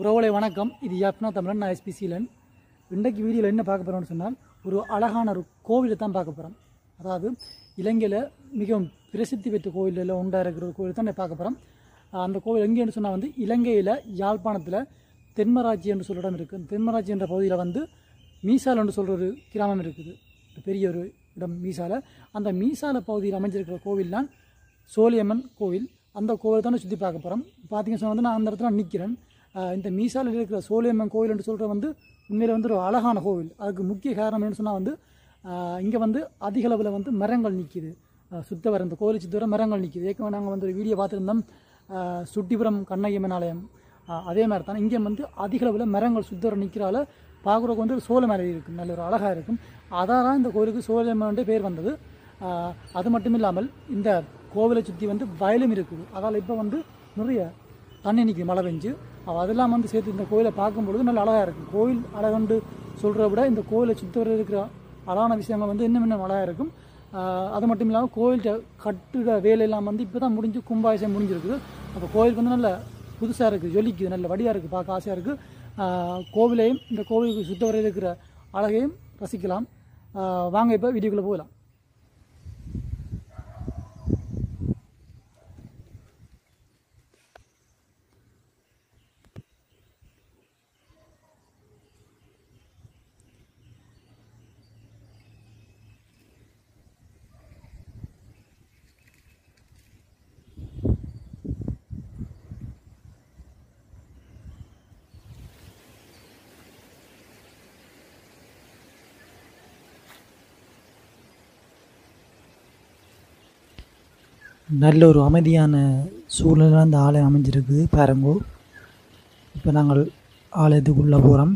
உறவுகளை வணக்கம் இது யாப்னா தமிழன் நான் எஸ்பி சீலன் இன்றைக்கு வீடியோவில் என்ன பார்க்க போகிறோம்னு சொன்னால் ஒரு அழகான ஒரு கோவிலை தான் பார்க்க போகிறோம் அதாவது இலங்கையில் மிகவும் பிரசித்தி பெற்ற கோவிலில் ஒன்றாக இருக்கிற ஒரு கோவில் தான் நான் பார்க்க போகிறோம் அந்த கோவில் எங்கேன்னு சொன்னால் வந்து இலங்கையில் யாழ்ப்பாணத்தில் தென்மராட்சி என்று சொல்கிற இடம் இருக்குது தென்மராட்சி என்ற பகுதியில் வந்து மீசால் என்று சொல்கிற ஒரு கிராமம் இருக்குது ஒரு பெரிய ஒரு இடம் மீசால அந்த மீசால பகுதியில் அமைஞ்சிருக்கிற கோவில் தான் சோழியம்மன் கோவில் அந்த கோவில் தான் சுற்றி பார்க்க போகிறோம் பார்த்தீங்கன்னு சொன்னால் வந்து நான் அந்த இடத்துல நிற்கிறேன் ஆஹ் இந்த மீசாலில் இருக்கிற சோழியம்மன் கோவில் என்று சொல்கிற வந்து உண்மையில் வந்து ஒரு அழகான கோவில் அதுக்கு முக்கிய காரணம் என்னன்னு சொன்னால் வந்து இங்கே வந்து அதிக அளவில் வந்து மரங்கள் நிற்கிது சுத்த வர இந்த கோவில் சுற்றி வர மரங்கள் நிற்கிது ஏற்கனவே நாங்கள் வந்து ஒரு வீடியோ பார்த்துருந்தோம் ஆஹ் சுட்டிபுரம் கண்ணகியம்மன் ஆலயம் ஆஹ் அதே மாதிரி தான் இங்கே வந்து அதிக அளவில் மரங்கள் சுற்றி வர நிற்கிறால பார்க்குறதுக்கு வந்து ஒரு சோழ மரம் இருக்கும் நல்ல ஒரு அழகாக இருக்கும் அதான் தான் இந்த கோவிலுக்கு சோழம்மன் பேர் வந்தது ஆஹ் அது மட்டும் இல்லாமல் இந்த கோவிலை சுற்றி வந்து வயலும் இருக்குது அதால் இப்போ வந்து நிறைய தண்ணி நிற்குது மழை பெஞ்சு அவ அதெல்லாம் வந்து சேர்த்து இந்த கோயிலை பார்க்கும்பொழுது நல்ல அழகாக இருக்கும் கோவில் அழகுண்டு சொல்கிறத விட இந்த கோவிலை சுற்றி வர இருக்கிற அழகான விஷயங்கள் வந்து இன்னும் இன்னும் அழகாக இருக்கும் ஆஹ் அது மட்டும் இல்லாமல் கோவில் கட்டுட வேலையெல்லாம் வந்து இப்போ தான் முடிஞ்சு கும்பாபிஷேகம் முடிஞ்சிருக்குது அப்போ கோவிலுக்கு வந்து நல்ல புதுசாக இருக்குது ஜொலிக்குது நல்ல வடியாக இருக்குது பார்க்க ஆசையாக இருக்குது கோவிலையும் இந்த கோவிலுக்கு சுத்த வர இருக்கிற அழகையும் ரசிக்கலாம் ஆஹ் வாங்க இப்போ வீடியோக்குள்ளே போகலாம் நல்ல ஒரு அமைதியான சூழ்நிலை அந்த ஆலயம் அமைஞ்சிருக்குது பாருங்கோ இப்போ நாங்கள் ஆலயத்துக்குள்ளே போகிறோம்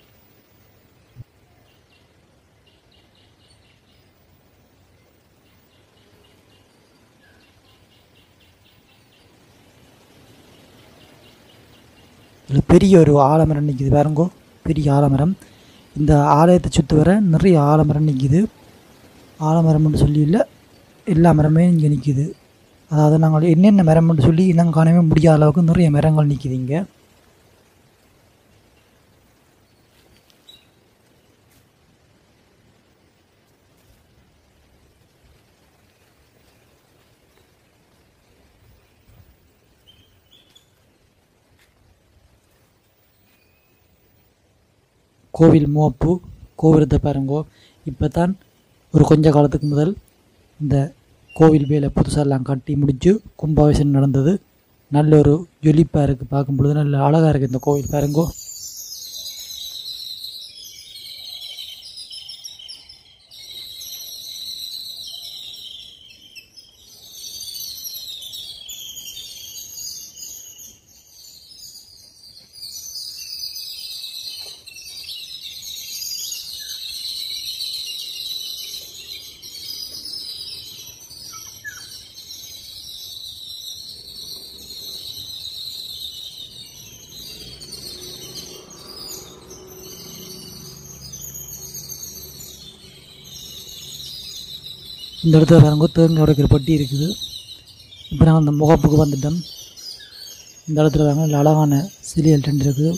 இதில் பெரிய ஒரு ஆலமரம் நிற்கிது பாருங்கோ பெரிய ஆலமரம் இந்த ஆலயத்தை சுற்றி வர நிறைய ஆலமரம் நிற்கிது ஆலமரம்னு சொல்லி இல்லை எல்லா மரமே இங்கே நிற்கிது அதாவது நாங்கள் என்னென்ன மரம்னு சொல்லி இன்னும் காணவே முடியாத அளவுக்கு நிறைய மரங்கள் நிற்கிது இங்கே கோவில் மோப்பு கோபுரத்தை பாருங்கோ இப்போ தான் ஒரு கொஞ்ச காலத்துக்கு முதல் இந்த கோவில் வேலை புதுசாலாம் கட்டி முடித்து கும்பாபிஷேகம் நடந்தது நல்ல ஒரு ஜொலிப்பாக இருக்குது பார்க்கும் பொழுது நல்ல அழகாக இருக்குது இந்த கோவில் பாருங்கோ இந்த இடத்துல பாருங்க தேங்காய் உடைக்கிற பட்டி இருக்குது இப்போ நாங்கள் அந்த முகப்புக்கு வந்துட்டோம் இந்த இடத்துல பாருங்க நல்ல அழகான சிலியல் ரெண்டு இருக்குது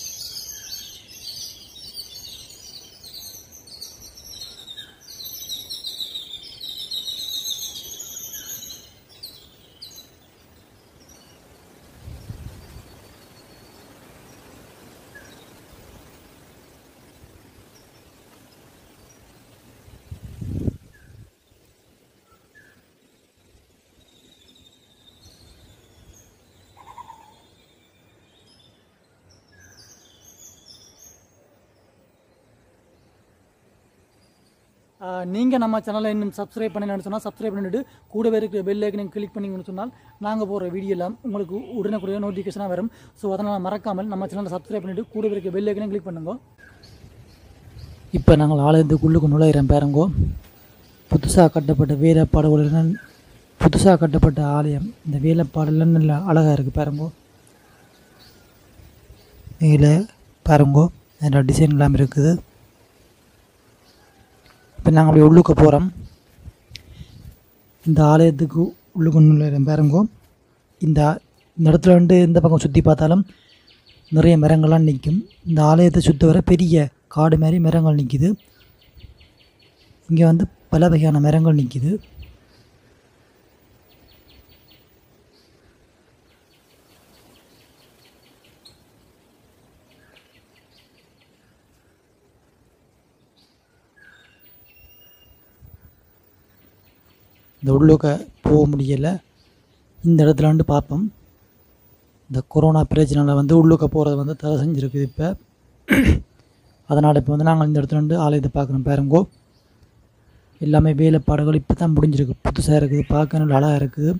நீங்கள் நம்ம சேனலை இன்னும் சப்ஸ்கிரைப் பண்ணலன்னு சொன்னால் சப்ஸ்கிரைப் பண்ணிட்டு கூடவே இருக்கிற பெல் ஐக்கனையும் கிளிக் பண்ணிங்கன்னு சொன்னால் நாங்கள் போகிற வீடியோ எல்லாம் உங்களுக்கு உடனுக்குடைய நோட்டிஃபிகேஷனாக வரும் ஸோ அதனால் மறக்காமல் நம்ம சேனலை சப்ஸ்கிரைப் பண்ணிவிட்டு கூடவே இருக்கிற பெல் ஐக்கனையும் கிளிக் பண்ணுங்க இப்போ நாங்கள் ஆலயத்துக்குள்ளுக்கு நுழையிறோம் பாருங்கோ புதுசாக கட்டப்பட்ட வேலைப்பாடுகளுடன் புதுசாக கட்டப்பட்ட ஆலயம் இந்த வேலைப்பாடெல்லாம் நல்ல அழகாக இருக்குது பாருங்கோ மேலே பாருங்கோ நிறைய டிசைன் எல்லாம் இருக்குது இப்போ நாங்கள் அப்படியே உள்ளுக்க போகிறோம் இந்த ஆலயத்துக்கு உள்ளுக்கு நுழையிறோம் பாருங்கோ இந்த இந்த இடத்துல வந்து இந்த பக்கம் சுற்றி பார்த்தாலும் நிறைய மரங்கள்லாம் நிற்கும் இந்த ஆலயத்தை சுற்றி வர பெரிய காடு மாதிரி மரங்கள் நிற்கிது இங்கே வந்து பல வகையான மரங்கள் நிற்கிது இந்த உள்ளுக்க போக முடியலை இந்த இடத்துல வந்து பார்ப்போம் இந்த கொரோனா பிரச்சனையில் வந்து உள்ளுக்க போகிறது வந்து தடை செஞ்சுருக்குது இப்போ அதனால் இப்போ வந்து நாங்கள் இந்த இடத்துல வந்து ஆலயத்தை பார்க்குறோம் பாருங்கோ எல்லாமே வேலைப்பாடுகள் இப்போ தான் முடிஞ்சிருக்கு புதுசாக இருக்குது பார்க்க நல்ல அழகாக இருக்குது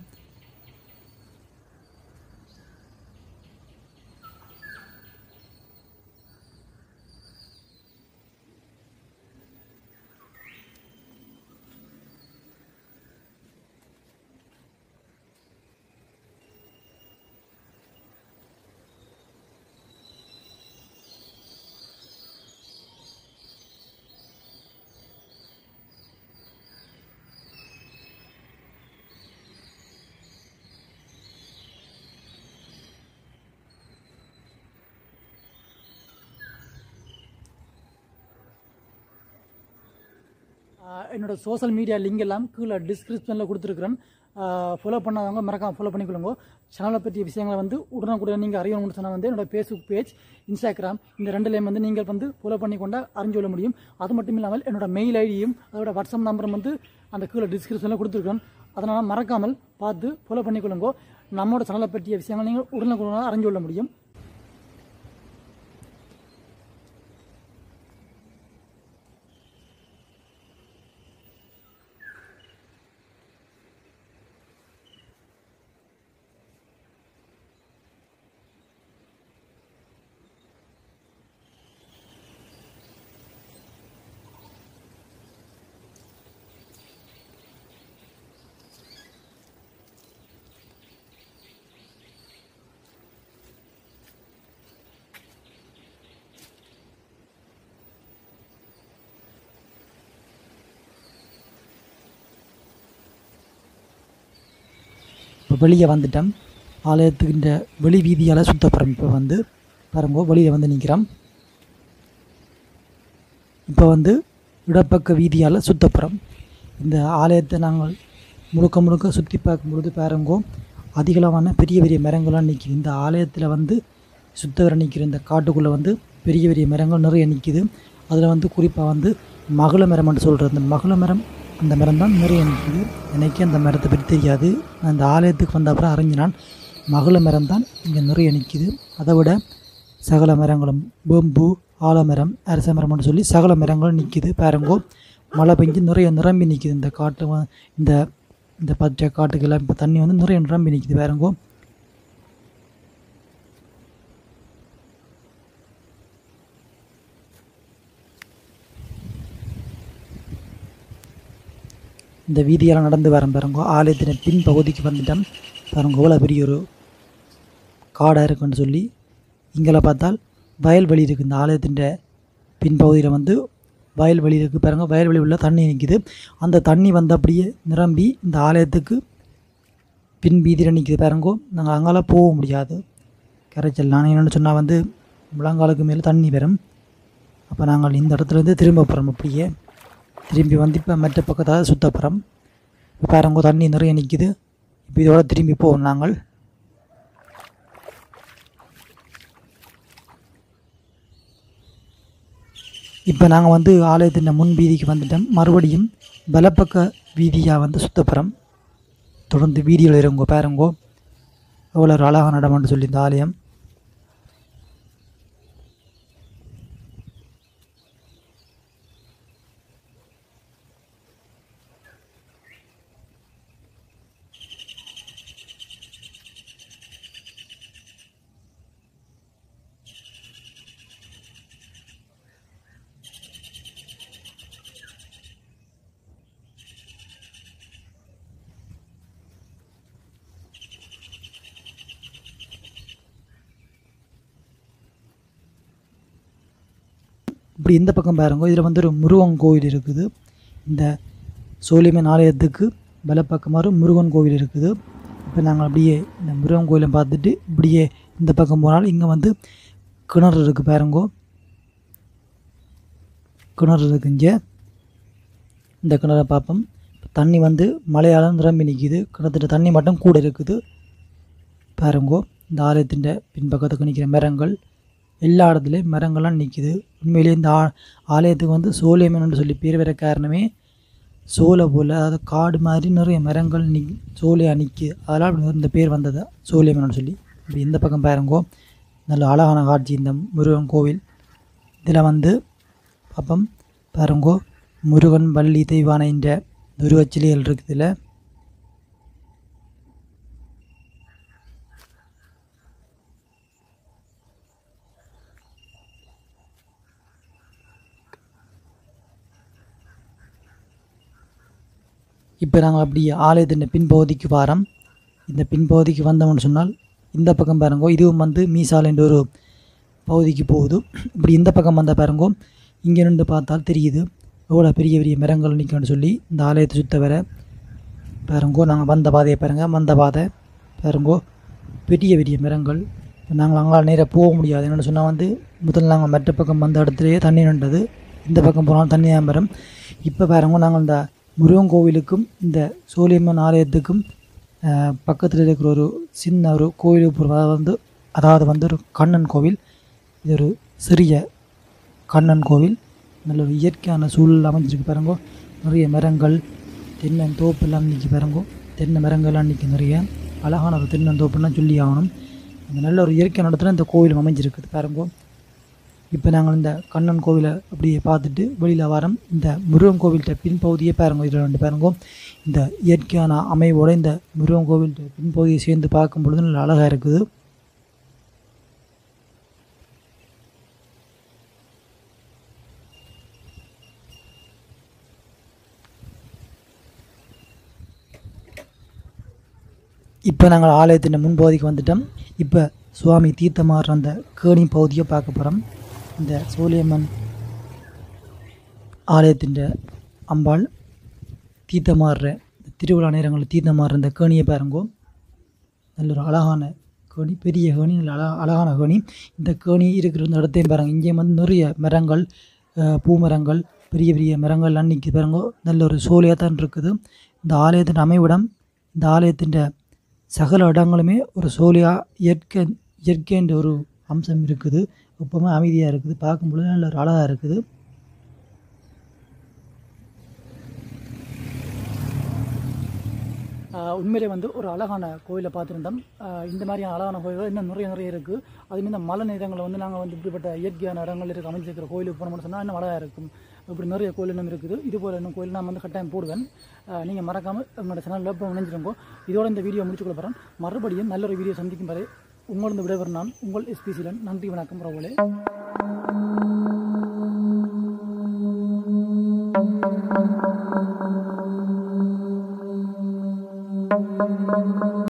ஆஹ் என்னோட சோஷியல் மீடியா லிங்க் எல்லாம் கீழே டிஸ்கிரிப்ஷனில் கொடுத்துருக்குறேன் ஃபாலோ பண்ணாதவங்க மறக்காம ஃபாலோ பண்ணிக்கொள்ளுங்க சேனலை பற்றிய விஷயங்களை வந்து உடனுக்குடன் நீங்கள் அறியணும்னு சொன்னால் வந்து என்னோட ஃபேஸ்புக் பேஜ் இன்ஸ்டாகிராம் இந்த ரெண்டுலேயும் வந்து நீங்கள் வந்து ஃபாலோ பண்ணி கொண்டா அறிஞ்சு கொள்ள முடியும் அது மட்டும் இல்லாமல் என்னோட மெயில் ஐடியும் அதோட வாட்ஸ்அப் நம்பரும் வந்து அந்த கீழே டிஸ்கிரிப்ஷனில் கொடுத்துருக்கேன் அதனால் மறக்காமல் பார்த்து ஃபாலோ பண்ணிக்கொள்ளுங்க நம்மளோட சேனலை பற்றிய விஷயங்களை நீங்கள் உடனுக்குடன் அறிஞ்சு கொள்ள முடியும் இப்போ வெளியே வந்துட்டோம் ஆலயத்துக்கின்ற வெளி வீதியால் சுத்தப்புறம் இப்போ வந்து பாருங்க வெளியில் வந்து நிற்கிறோம் இப்போ வந்து இடப்பக்க வீதியால் சுத்தப்புறம் இந்த ஆலயத்தை நாங்கள் முழுக்க முழுக்க சுற்றி பார்க்கும் பொழுது பாருங்கோ அதிகளவான பெரிய பெரிய மரங்கள்லாம் நிற்கிது இந்த ஆலயத்தில் வந்து சுத்தவரை நிற்கிற இந்த காட்டுக்குள்ளே வந்து பெரிய பெரிய மரங்கள் நிறைய நிற்கிது அதில் வந்து குறிப்பாக வந்து மகள மரம்னு சொல்கிறது அந்த மகள மரம் அந்த மரம் தான் நிறைய நிற்கிது எனக்கே அந்த மரத்தை பற்றி தெரியாது நான் இந்த ஆலயத்துக்கு வந்த அப்புறம் அறிஞ்சினான் மகள மரம் தான் இங்கே நிறைய நிற்கிது அதை விட சகல மரங்களும் வேம்பு ஆலமரம் அரச மரம்னு சொல்லி சகல மரங்களும் நிற்கிது பாருங்கோ மழை பெஞ்சு நிறைய நிரம்பி நிற்கிது இந்த காட்டு வ- இந்த இந்த பச்சை காட்டுக்கெல்லாம் இப்போ தண்ணி வந்து நிறைய நிரம்பி நிற்கிது பாருங்கோ இந்த வீதியெல்லாம் நடந்து வரேன் பாருங்க ஆலயத்தின் பின் பகுதிக்கு வந்துட்டோம் பாருங்க எவ்வளோ பெரிய ஒரு காடாக இருக்குன்னு சொல்லி இங்கே பார்த்தால் வயல்வெளி இருக்குது இந்த ஆலயத்தின் பின்பகுதியில் வந்து வயல்வெளி இருக்குது பாருங்க வயல்வெளி உள்ள தண்ணி நிற்கிது அந்த தண்ணி வந்து அப்படியே நிரம்பி இந்த ஆலயத்துக்கு பின் வீதியில் நிற்கிது பாருங்கோ நாங்கள் அங்கெல்லாம் போக முடியாது கரைச்சல் நான் என்னென்னு சொன்னால் வந்து முழங்காலுக்கு மேலே தண்ணி வரும் அப்போ நாங்கள் இந்த இடத்துலேருந்து திரும்ப போகிறோம் அப்படியே திரும்பி வந்து இப்போ மற்ற பக்கத்தாக சுத்த போகிறோம் இப்போ பாருங்க தண்ணி நிறைய நிற்கிது இப்போ இதோட திரும்பி போவோம் நாங்கள் இப்போ நாங்கள் வந்து ஆலயத்தின் முன் வீதிக்கு வந்துட்டோம் மறுபடியும் வலப்பக்க வீதியாக வந்து சுத்தப்புறம் தொடர்ந்து வீதியில் இருங்கோ பாருங்கோ எவ்வளோ ஒரு அழகான இடம்னு சொல்லி இந்த ஆலயம் இப்படி இந்த பக்கம் பாருங்க இதில் வந்து ஒரு முருகன் கோயில் இருக்குது இந்த சோழிமன் ஆலயத்துக்கு வலப்பக்கமாக முருகன் கோவில் இருக்குது இப்போ நாங்கள் அப்படியே இந்த முருகன் கோயிலை பார்த்துட்டு இப்படியே இந்த பக்கம் போனாலும் இங்கே வந்து கிணறு இருக்குது பாருங்கோ கிணறு இருக்கு இங்கே இந்த கிணறை பார்ப்போம் தண்ணி வந்து மழையால் நிரம்பி நிற்கிது கிணத்துல தண்ணி மட்டும் கூட இருக்குது பாருங்கோ இந்த ஆலயத்தின் பின்பக்கத்துக்கு நிற்கிற மரங்கள் எல்லா இடத்துலையும் மரங்கள்லாம் நிற்கிது உண்மையிலேயே இந்த ஆ ஆலயத்துக்கு வந்து சோழியம்மன் சொல்லி பேர் வர காரணமே சோலை போல் அதாவது காடு மாதிரி நிறைய மரங்கள் நி சோலையாக நிற்கி அதெல்லாம் அப்படி இந்த பேர் வந்தது சோழியம்மன் சொல்லி இப்படி இந்த பக்கம் பாருங்கோ நல்ல அழகான காட்சி இந்த முருகன் கோவில் இதில் வந்து அப்பம் பாருங்கோ முருகன் வள்ளி தெய்வான இந்த உருவச்சிலைகள் இருக்குது இதில் இப்போ நாங்கள் அப்படி ஆலயத்தின் பின்பகுதிக்கு வாரோம் இந்த பின்பகுதிக்கு வந்தோம்னு சொன்னால் இந்த பக்கம் பாருங்கோ இதுவும் வந்து மீசாலைன்ற ஒரு பகுதிக்கு போகுது இப்படி இந்த பக்கம் வந்தால் பாருங்கோ இங்கே நின்று பார்த்தால் தெரியுது எவ்வளோ பெரிய பெரிய மரங்கள் நிற்கணும்னு சொல்லி இந்த ஆலயத்தை சுத்த வர பாருங்கோ நாங்கள் வந்த பாதையை பாருங்க வந்த பாதை பாருங்கோ பெரிய பெரிய மரங்கள் இப்போ நாங்கள் அங்கே நேராக போக முடியாது என்னென்னு சொன்னால் வந்து முதல்ல நாங்கள் மற்ற பக்கம் வந்த இடத்துலையே தண்ணி நின்றது இந்த பக்கம் போனாலும் தண்ணி தான் வரும் இப்போ பாருங்க நாங்கள் இந்த முருகன் கோவிலுக்கும் இந்த சோழியம்மன் ஆலயத்துக்கும் அஹ், பக்கத்தில் இருக்கிற ஒரு சின்ன ஒரு கோவில் அதாவது வந்து அதாவது வந்து ஒரு கண்ணன் கோவில் இது ஒரு சிறிய கண்ணன் கோவில் நல்ல ஒரு இயற்கையான சூழல் அமைஞ்சிருக்கு பாருங்கோ நிறைய மரங்கள் தென்னந்தோப்பு எல்லாம் நிற்கி பாருங்கோ தென்னை மரங்கள்லாம் நிற்கி நிறைய அழகான ஒரு தென்னந்தோப்புலாம் சொல்லி ஆகணும் அந்த நல்ல ஒரு இயற்கை நடத்துல இந்த கோவில் அமைஞ்சிருக்குது பாருங்கோ இப்போ நாங்கள் இந்த கண்ணன் கோவிலை அப்படியே பார்த்துட்டு வெளியில் வரோம் இந்த முருகன் கோவில்கிட்ட பின்பகுதியே பாருங்க இதில் ரெண்டு பாருங்க இந்த இயற்கையான அமைவோட இந்த முருகன் கோவில்கிட்ட பின்பகுதியை சேர்ந்து பார்க்கும் பொழுது நல்ல அழகாக இருக்குது இப்போ நாங்கள் ஆலயத்தின் முன்பகுதிக்கு வந்துட்டோம் இப்போ சுவாமி தீர்த்தமாடுற அந்த கேணி பகுதியை பார்க்க போகிறோம் இந்த சோழியம்மன் ஆலயத்தின் அம்பாள் தீர்த்தமாடுற இந்த திருவிழா நேரங்களில் தீர்த்தமாடுற இந்த கேணியை பாருங்கோ நல்ல ஒரு அழகான கேணி பெரிய கேணி நல்ல அழ அழகான கேணி இந்த கேணி இருக்கிற இந்த இடத்தையும் பாருங்க இங்கே வந்து நிறைய மரங்கள் அஹ், பூ மரங்கள் பெரிய பெரிய மரங்கள்லாம் நிற்கி பாருங்க நல்ல ஒரு சோலையாக தான் இருக்குது இந்த ஆலயத்தின் அமைவிடம் இந்த ஆலயத்தின் சகல இடங்களுமே ஒரு சோலையாக இயற்கை இயற்கைன்ற ஒரு அம்சம் இருக்குது எப்பவுமே அமைதியாக இருக்குது பார்க்கும்பொழுது நல்ல ஒரு அழகாக இருக்குது ஆஹ் உண்மையிலே வந்து ஒரு அழகான கோயிலை பார்த்துருந்தோம் ஆஹ் இந்த மாதிரியான அழகான கோயில்கள் இன்னும் நிறைய நிறைய இருக்குது அது இந்த மலை நேரங்களில் வந்து நாங்கள் வந்து இப்படிப்பட்ட இயற்கையான இடங்கள் இருக்க அமைஞ்சிருக்கிற கோயிலுக்கு போனோம்னு சொன்னால் இன்னும் அழகாக இருக்கும் இப்படி நிறைய கோயில் இன்னும் இருக்குது இது போல் இன்னும் கோயில் நான் வந்து கட்டாயம் போடுவேன் நீங்கள் மறக்காமல் உங்களோட சேனலில் இப்போ இணைஞ்சிருங்கோ இதோட இந்த வீடியோ முடிச்சுக்கொள்ள போகிறேன் மறுபடியும் நல்ல ஒரு வீடியோ சந்திக்கும் வரை உங்களது விடைபெறும் நான் உங்கள் எஸ்பிசிலன் நன்றி வணக்கம் ரவுலே